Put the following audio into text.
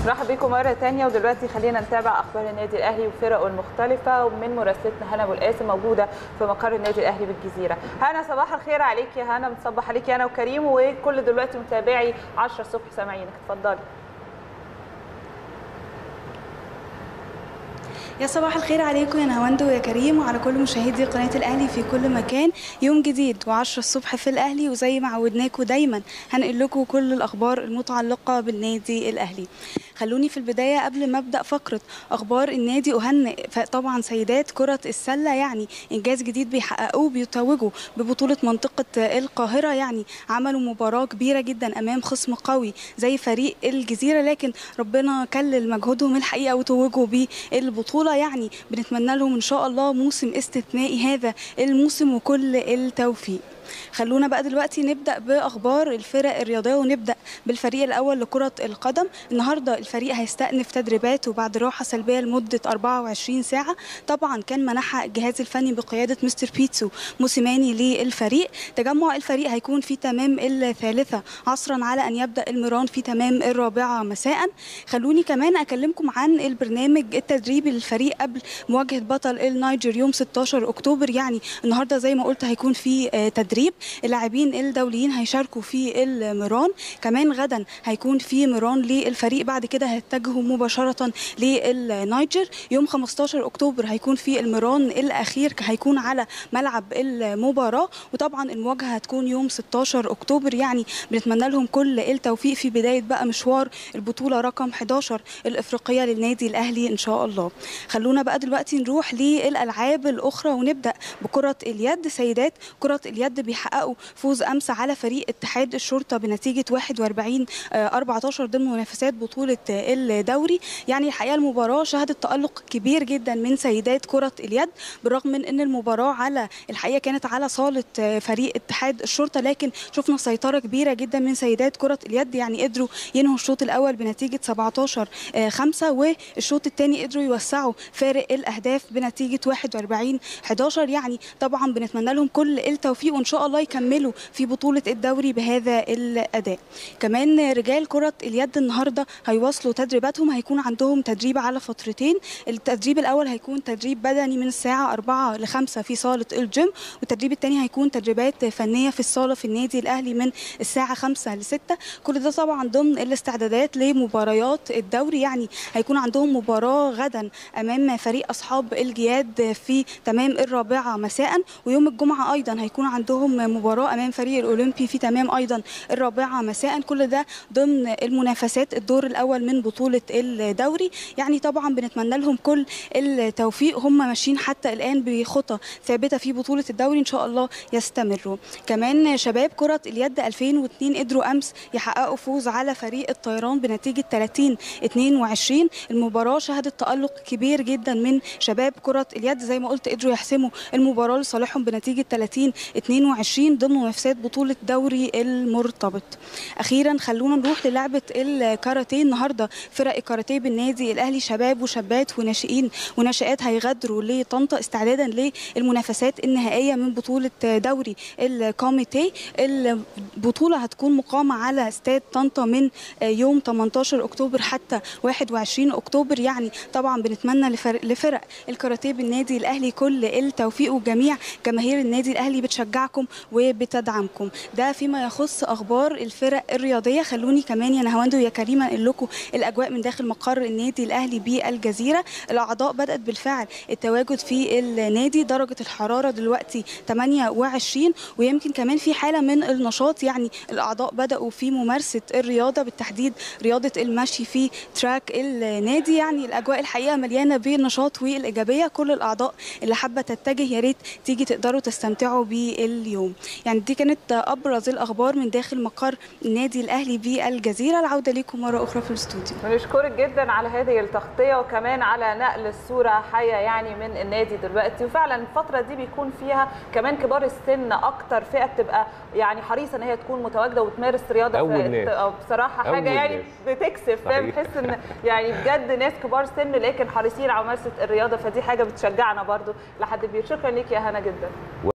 نرحب بكم مرة تانية ودلوقتي خلينا نتابع أخبار النادي الأهلي وفرقه المختلفة ومن مراسلتنا هنا أبو القاسم موجودة في مقر النادي الأهلي بالجزيرة. هنا صباح الخير عليك يا هنا بنصبح عليك أنا وكريم وكل دلوقتي متابعي 10 الصبح سامعينك اتفضلي. يا صباح الخير عليكم يا نهاوند ويا كريم وعلى كل مشاهدي قناه الاهلي في كل مكان يوم جديد و10 الصبح في الاهلي وزي ما عودناكم دايما هنقل لكم كل الاخبار المتعلقه بالنادي الاهلي خلوني في البدايه قبل ما ابدا فقره اخبار النادي اهنئ طبعا سيدات كره السله يعني انجاز جديد بيحققوه بيتوجوا ببطوله منطقه القاهره يعني عملوا مباراه كبيره جدا امام خصم قوي زي فريق الجزيره لكن ربنا كلل مجهودهم الحقيقه وتوجوا بالبطوله يعني بنتمنى لهم ان شاء الله موسم استثنائي هذا الموسم وكل التوفيق خلونا بقى دلوقتي نبدا باخبار الفرق الرياضيه ونبدا بالفريق الاول لكره القدم النهارده الفريق هيستأنف تدريباته بعد راحه سلبيه لمده 24 ساعه طبعا كان منحها الجهاز الفني بقياده مستر بيتسو موسيماني للفريق تجمع الفريق هيكون في تمام الثالثه عصرا على ان يبدا المران في تمام الرابعه مساء خلوني كمان اكلمكم عن البرنامج التدريبي للفريق قبل مواجهه بطل النيجر يوم 16 اكتوبر يعني النهارده زي ما قلت هيكون في تدريب تدريب اللاعبين الدوليين هيشاركوا في المران كمان غدا هيكون في مران للفريق بعد كده هيتجهوا مباشره للنيجر يوم 15 اكتوبر هيكون في المران الاخير هيكون على ملعب المباراه وطبعا المواجهه هتكون يوم 16 اكتوبر يعني بنتمنى لهم كل التوفيق في بدايه بقى مشوار البطوله رقم 11 الافريقيه للنادي الاهلي ان شاء الله خلونا بقى دلوقتي نروح للالعاب الاخرى ونبدا بكره اليد سيدات كره اليد بيحققوا فوز امس على فريق اتحاد الشرطه بنتيجه 41 14 ضمن منافسات بطوله الدوري يعني الحقيقه المباراه شهدت تالق كبير جدا من سيدات كره اليد بالرغم من ان المباراه على الحقيقه كانت على صاله فريق اتحاد الشرطه لكن شفنا سيطره كبيره جدا من سيدات كره اليد يعني قدروا ينهوا الشوط الاول بنتيجه 17 5 والشوط الثاني قدروا يوسعوا فارق الاهداف بنتيجه 41 11 يعني طبعا بنتمنى لهم كل التوفيق وان شاء الله يكملوا في بطوله الدوري بهذا الاداء كمان رجال كره اليد النهارده هيواصلوا تدريباتهم هيكون عندهم تدريب على فترتين التدريب الاول هيكون تدريب بدني من الساعه 4 ل 5 في صاله الجيم والتدريب الثاني هيكون تدريبات فنيه في الصاله في النادي الاهلي من الساعه 5 ل 6 كل ده طبعا ضمن الاستعدادات لمباريات الدوري يعني هيكون عندهم مباراه غدا امام فريق اصحاب الجياد في تمام الرابعه مساء ويوم الجمعه ايضا هيكون عندهم مباراه امام فريق الاولمبي في تمام ايضا الرابعه مساء كل ده ضمن المنافسات الدور الاول من بطوله الدوري يعني طبعا بنتمنى لهم كل التوفيق هم ماشيين حتى الان بخطى ثابته في بطوله الدوري ان شاء الله يستمروا كمان شباب كره اليد 2002 قدروا امس يحققوا فوز على فريق الطيران بنتيجه 30 22 المباراه شهدت تالق كبير جدا من شباب كره اليد زي ما قلت قدروا يحسموا المباراه لصالحهم بنتيجه 30 22 ضمن منافسات بطوله دوري المرتبط اخيرا خلونا نروح للعبه الكاراتيه النهارده فرق الكاراتيه بالنادي الاهلي شباب وشابات وناشئين وناشئات هيغادروا لطنطا استعدادا للمنافسات النهائيه من بطوله دوري الكوميتي البطوله هتكون مقامه على استاد طنطا من يوم 18 اكتوبر حتى 21 اكتوبر يعني طبعا بنتمنى لفرق الكاراتيه بالنادي الاهلي كل التوفيق وجميع جماهير النادي الاهلي بتشجعكم وبتدعمكم ده فيما يخص اخبار الفرق الرياضيه خلوني كمان يا نهاوند ويا كريم انقل لكم الاجواء من داخل مقر النادي الاهلي بالجزيره الاعضاء بدات بالفعل التواجد في النادي درجه الحراره دلوقتي 28 ويمكن كمان في حاله من النشاط يعني الاعضاء بداوا في ممارسه الرياضه بالتحديد رياضه المشي في تراك النادي يعني الاجواء الحقيقه مليانه بالنشاط والايجابيه كل الاعضاء اللي حابه تتجه يا ريت تيجي تقدروا تستمتعوا باليوم يعني دي كانت ابرز الاخبار من داخل مقر النادي الاهلي بالجزيره العوده لكم مره اخرى في الاستوديو بنشكرك جدا على هذه التغطيه وكمان على نقل الصوره حيه يعني من النادي دلوقتي وفعلا الفتره دي بيكون فيها كمان كبار السن اكتر فئه بتبقى يعني حريصه ان هي تكون متواجده وتمارس رياضه أول ناس. بصراحه حاجه أول يعني ناس. بتكسف فاهم صحيح. تحس ان يعني بجد ناس كبار سن لكن حريصين على ممارسه الرياضه فدي حاجه بتشجعنا برضو لحد كبير شكرا ليك يا هنا جدا